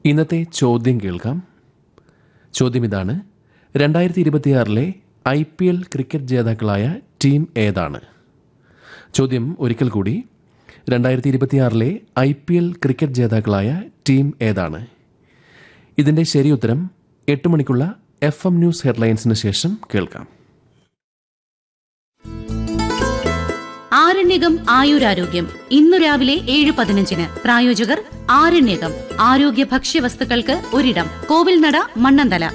ഇന്നത്തെ ചോദ്യം കേൾക്കാം ചോദ്യം ഇതാണ് രണ്ടായിരത്തി ഇരുപത്തിയാറിലെ ഐ പി എൽ ക്രിക്കറ്റ് ജേതാക്കളായ ടീം ഏതാണ് ചോദ്യം ഒരിക്കൽ കൂടി രണ്ടായിരത്തി ഇരുപത്തിയാറിലെ ഐ പി എൽ ക്രിക്കറ്റ് ജേതാക്കളായ ടീം ഏതാണ് ഇതിൻ്റെ ശരി ഉത്തരം എട്ട് മണിക്കുള്ള എഫ് എം ന്യൂസ് ഹെഡ്ലൈൻസിന് ശേഷം കേൾക്കാം ആരണ്യകം ആയുരാരോഗ്യം ഇന്നു രാവിലെ ഏഴ് പതിനഞ്ചിന് പ്രായോജകർ ആരണ്യകം ആരോഗ്യ ഭക്ഷ്യവസ്തുക്കൾക്ക് ഒരിടം കോവിൽനട മണ്ണന്തല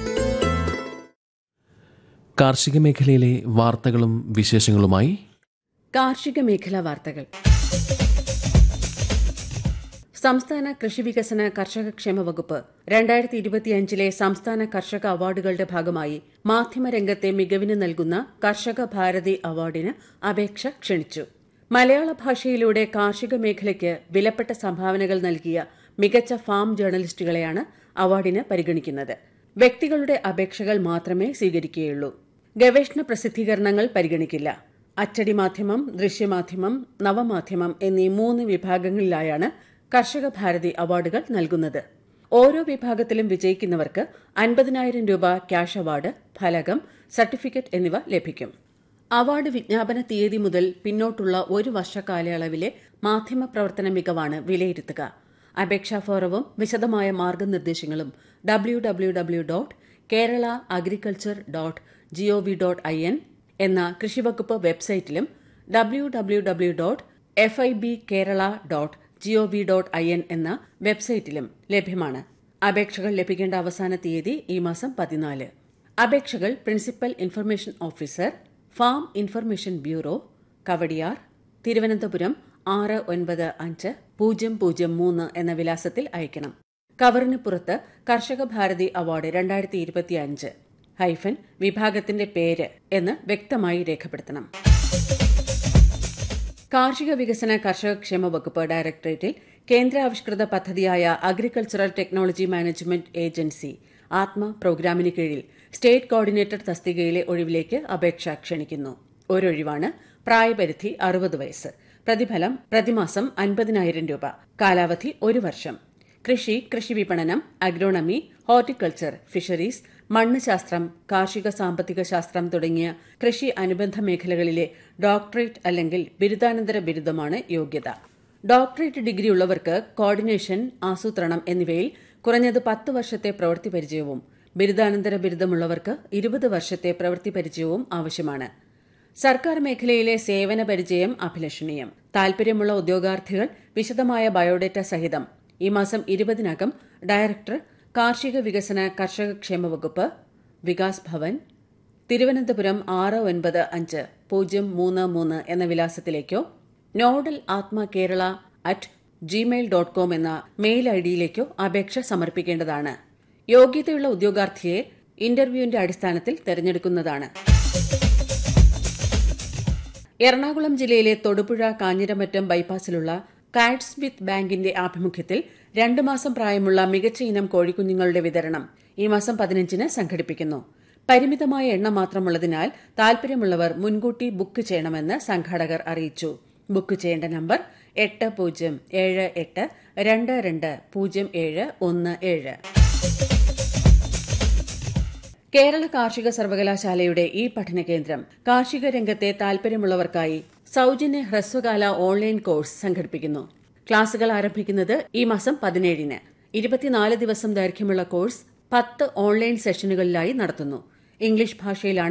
കാർഷിക മേഖലയിലെ വാർത്തകളും വിശേഷങ്ങളുമായി കാർഷിക മേഖലാ വാർത്തകൾ സംസ്ഥാന കൃഷി വികസന കർഷക ക്ഷേമ വകുപ്പ് രണ്ടായിരത്തി ഇരുപത്തിയഞ്ചിലെ സംസ്ഥാന കർഷക അവാർഡുകളുടെ ഭാഗമായി മാധ്യമരംഗത്തെ മികവിന് നൽകുന്ന കർഷക ഭാരതി അവാർഡിന് അപേക്ഷ ക്ഷണിച്ചു മലയാള ഭാഷയിലൂടെ കാർഷിക മേഖലയ്ക്ക് വിലപ്പെട്ട സംഭാവനകൾ നൽകിയ മികച്ച ഫാം ജേർണലിസ്റ്റുകളെയാണ് അവാർഡിന് പരിഗണിക്കുന്നത് വ്യക്തികളുടെ അപേക്ഷകൾ മാത്രമേ സ്വീകരിക്കുകയുള്ളൂ ഗവേഷണ പ്രസിദ്ധീകരണങ്ങൾ പരിഗണിക്കില്ല അച്ചടി മാധ്യമം ദൃശ്യമാധ്യമം നവമാധ്യമം എന്നീ മൂന്ന് വിഭാഗങ്ങളിലായാണ് കർഷക ഭാരതി അവാർഡുകൾ നൽകുന്നത് ഓരോ വിഭാഗത്തിലും വിജയിക്കുന്നവർക്ക് അൻപതിനായിരം രൂപ ക്യാഷ് അവാർഡ് ഫലകം സർട്ടിഫിക്കറ്റ് എന്നിവ ലഭിക്കും അവാർഡ് വിജ്ഞാപന തീയതി മുതൽ പിന്നോട്ടുള്ള ഒരു വർഷ കാലയളവിലെ മാധ്യമപ്രവർത്തന മികവാണ് വിലയിരുത്തുക അപേക്ഷാ ഫോറവും വിശദമായ മാർഗനിർദ്ദേശങ്ങളും W W W dot Kerala agriculture dot gov dot I N എന്ന കൃഷിവകുപ്പ് വെബ്സൈറ്റിലും W W W dot F I B Kerala dot gov dot I N എന്ന വെബ്സൈറ്റിലും ലഭ്യമാണ് അപേക്ഷകൾ ലഭിക്കേണ്ട അവസാന തീയതി ഈ മാസം പതിനാല് അപേക്ഷകൾ principal information officer farm information bureau Kawdiar Thiruvananthapuram ആറ് ഒൻപത് അഞ്ച് പൂജ്യം പൂജ്യം മൂന്ന് എന്ന വിലാസത്തിൽ അയക്കണം കവറിന് പുറത്ത് കർഷക ഭാരതി അവാർഡ് രണ്ടായിരത്തി ഇരുപത്തിയഞ്ച് ഹൈഫൻ വിഭാഗത്തിന്റെ പേര് എന്ന് വ്യക്തമായി രേഖപ്പെടുത്തണം കാർഷിക വികസന കർഷക ക്ഷേമ വകുപ്പ് ഡയറക്ടറേറ്റിൽ കേന്ദ്രാവിഷ്കൃത പദ്ധതിയായ അഗ്രികൾച്ചറൽ ടെക്നോളജി മാനേജ്മെന്റ് ഏജൻസി ആത്മ പ്രോഗ്രാമിന് കീഴിൽ സ്റ്റേറ്റ് കോർഡിനേറ്റർ തസ്തികയിലെ ഒഴിവിലേക്ക് അപേക്ഷ ക്ഷണിക്കുന്നു ഒരൊഴിവാണ് പ്രായപരിധി അറുപത് വയസ്സ് പ്രതിഫലം പ്രതിമാസം അൻപതിനായിരം രൂപ കാലാവധി ഒരു വർഷം കൃഷി കൃഷി വിപണനം അഗ്രോണമി ഹോർട്ടിക്കൾച്ചർ ഫിഷറീസ് മണ്ണ് ശാസ്ത്രം കാർഷിക സാമ്പത്തിക ശാസ്ത്രം തുടങ്ങിയ കൃഷി അനുബന്ധ മേഖലകളിലെ ഡോക്ടറേറ്റ് അല്ലെങ്കിൽ ബിരുദാനന്തര ബിരുദമാണ് യോഗ്യത ഡോക്ടറേറ്റ് ഡിഗ്രി ഉള്ളവർക്ക് കോർഡിനേഷൻ ആസൂത്രണം എന്നിവയിൽ കുറഞ്ഞത് പത്ത് വർഷത്തെ പ്രവൃത്തി പരിചയവും ബിരുദാനന്തര ബിരുദമുള്ളവർക്ക് ഇരുപത് വർഷത്തെ പ്രവൃത്തി പരിചയവും ആവശ്യമാണ് സർക്കാർ മേഖലയിലെ സേവന പരിചയം അഭിലഷണീയം താൽപര്യമുള്ള ഉദ്യോഗാർത്ഥികൾ വിശദമായ ബയോഡേറ്റ സഹിതം ഈ മാസം ഇരുപതിനകം ഡയറക്ടർ കാർഷിക വികസന കർഷക ക്ഷേമ വകുപ്പ് വികാസ് ഭവൻ തിരുവനന്തപുരം ആറ് ഒൻപത് അഞ്ച് പൂജ്യം മൂന്ന് മൂന്ന് എന്ന വിലാസത്തിലേക്കോ nodal Atma Kerala at Gmail dot com എന്ന മെയിൽ ഐഡിയിലേക്കോ അപേക്ഷ സമർപ്പിക്കേണ്ടതാണ് യോഗ്യതയുള്ള ഉദ്യോഗാർത്ഥിയെ ഇന്റർവ്യൂവിന്റെ അടിസ്ഥാനത്തിൽ തെരഞ്ഞെടുക്കുന്നതാണ് എറണാകുളം ജില്ലയിലെ തൊടുപുഴ കാഞ്ഞിരമറ്റം ബൈപ്പാസിലുള്ള കാഡ്സ് വിത്ത് ബാങ്കിന്റെ ആഭിമുഖ്യത്തിൽ രണ്ടു മാസം പ്രായമുള്ള മികച്ച ഇനം കോഴിക്കുഞ്ഞുങ്ങളുടെ വിതരണം ഈ മാസം പതിനഞ്ചിന് സംഘടിപ്പിക്കുന്നു പരിമിതമായ എണ്ണം മാത്രമുള്ളതിനാൽ താൽപര്യമുള്ളവർ മുൻകൂട്ടി ബുക്ക് ചെയ്യണമെന്ന് സംഘാടകർ അറിയിച്ചു ബുക്ക് ചെയ്യേണ്ട നമ്പർ എട്ട് പൂജ്യം ഏഴ് എട്ട് രണ്ട് രണ്ട് പൂജ്യം ഏഴ് ഒന്ന് ഏഴ് കേരള കാർഷിക സർവകലാശാലയുടെ ഈ പഠന കേന്ദ്രം കാർഷിക രംഗത്തെ താൽപര്യമുള്ളവർക്കായി സൌജന്യ ഹ്രസ്വകാല ഓൺലൈൻ കോഴ്സ് സംഘടിപ്പിക്കുന്നു ക്ലാസുകൾ ആരംഭിക്കുന്നത് ഈ മാസം പതിനേഴിന് ഇരുപത്തിനാല് ദിവസം ദൈർഘ്യമുള്ള കോഴ്സ് പത്ത് ഓൺലൈൻ സെഷനുകളിലായി നടത്തുന്നു ഇംഗ്ലീഷ് ഭാഷയിലാണ്